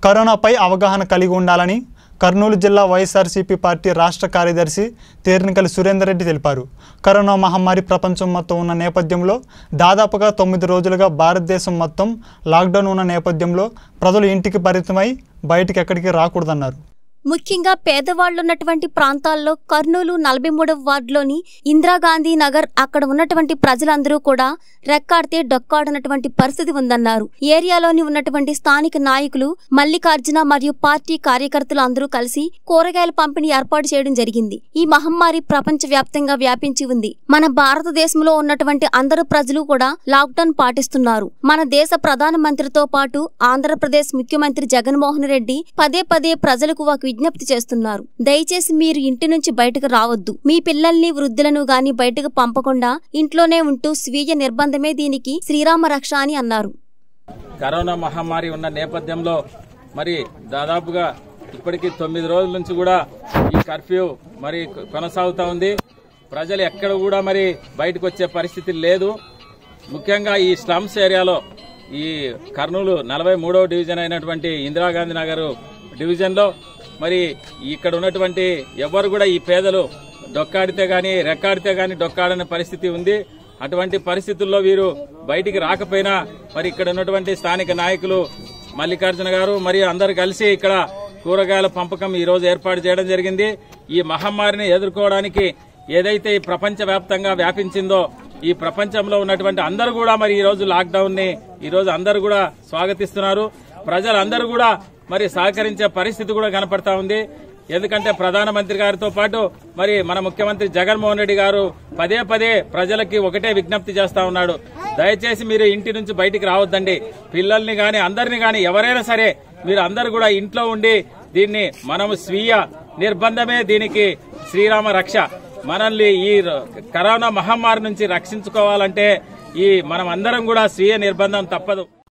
కరోనాపై అవగాహన కలిగి ఉండాలని కర్నూలు జిల్లా వైఎస్ఆర్సీపీ పార్టీ రాష్ట్ర కార్యదర్శి తేర్నికలి సురేందర్ రెడ్డి తెలిపారు కరోనా మహమ్మారి ప్రపంచం మొత్తం ఉన్న నేపథ్యంలో దాదాపుగా తొమ్మిది రోజులుగా భారతదేశం మొత్తం లాక్డౌన్ ఉన్న నేపథ్యంలో ప్రజలు ఇంటికి పరిమితమై బయటికి ఎక్కడికి రాకూడదన్నారు ముఖ్యంగా పేదవాళ్లున్నటువంటి ప్రాంతాల్లో కర్నూలు నలభై మూడవ వార్డులోని ఇందిరాగాంధీ నగర్ అక్కడ ఉన్నటువంటి ప్రజలందరూ కూడా రెక్కాడితే డొక్కాడనటువంటి పరిస్థితి ఉందన్నారు ఏరియాలోని ఉన్నటువంటి స్థానిక నాయకులు మల్లికార్జున మరియు పార్టీ కార్యకర్తలు అందరూ కలిసి కూరగాయల పంపిణీ ఏర్పాటు చేయడం జరిగింది ఈ మహమ్మారి ప్రపంచ వ్యాప్తంగా వ్యాపించి ఉంది మన భారతదేశంలో ఉన్నటువంటి అందరు ప్రజలు కూడా లాక్డౌన్ పాటిస్తున్నారు మన దేశ ప్రధాన మంత్రితో పాటు ఆంధ్రప్రదేశ్ ముఖ్యమంత్రి జగన్మోహన్ రెడ్డి పదే పదే ప్రజలకు ఒక విజ్ఞప్తి చేస్తున్నారు దయచేసి మీరు ఇంటి నుంచి బయటకు రావద్దు మీ పిల్లల్ని వృద్ధులను గాని బయటకు పంపకుండా ఇంట్లోనే ఉంటూ స్వీయ నిర్బంధమే దీనికి శ్రీరామ రక్ష అని అన్నారు కరోనా మహమ్మారి ఉన్న నేపథ్యంలో మరి దాదాపుగా ఇప్పటికి తొమ్మిది రోజుల నుంచి కూడా ఈ కర్ఫ్యూ మరి కొనసాగుతా ఉంది ప్రజలు ఎక్కడ కూడా మరి బయటకు వచ్చే పరిస్థితి లేదు ముఖ్యంగా ఈ స్లమ్స్ ఏరియాలో ఈ కర్నూలు నలభై మూడవ డివిజన్ అయినటువంటి ఇందిరాగాంధీ నగర్ డివిజన్లో మరి ఇక్కడ ఉన్నటువంటి ఎవరు కూడా ఈ పేదలు డొక్కాడితే గాని రెక్కాడితే గాని డొక్కాడని పరిస్థితి ఉంది అటువంటి పరిస్థితుల్లో వీరు బయటికి రాకపోయినా మరి ఇక్కడ ఉన్నటువంటి స్థానిక నాయకులు మల్లికార్జున గారు మరియు అందరు కలిసి ఇక్కడ కూరగాయల పంపకం ఈ రోజు ఏర్పాటు చేయడం జరిగింది ఈ మహమ్మారిని ఎదుర్కోవడానికి ఏదైతే ఈ ప్రపంచ వ్యాప్తంగా వ్యాపించిందో ఈ ప్రపంచంలో ఉన్నటువంటి అందరూ కూడా మరి ఈ రోజు లాక్డౌన్ ని ఈ రోజు అందరూ కూడా స్వాగతిస్తున్నారు ప్రజలందరూ కూడా మరి సహకరించే పరిస్థితి కూడా కనపడతా ఉంది ఎందుకంటే ప్రధానమంత్రి గారితో పాటు మరి మన ముఖ్యమంత్రి జగన్మోహన్ రెడ్డి గారు పదే పదే ప్రజలకి ఒకటే విజ్ఞప్తి చేస్తా ఉన్నాడు దయచేసి మీరు ఇంటి నుంచి బయటికి రావద్దండి పిల్లల్ని గాని అందరిని గాని ఎవరైనా సరే మీరు అందరు కూడా ఇంట్లో ఉండి దీన్ని మనము స్వీయ నిర్బంధమే దీనికి శ్రీరామ రక్ష మనల్ని ఈ కరోనా మహమ్మారి నుంచి రక్షించుకోవాలంటే ఈ మనం అందరం కూడా స్వీయ నిర్బంధం తప్పదు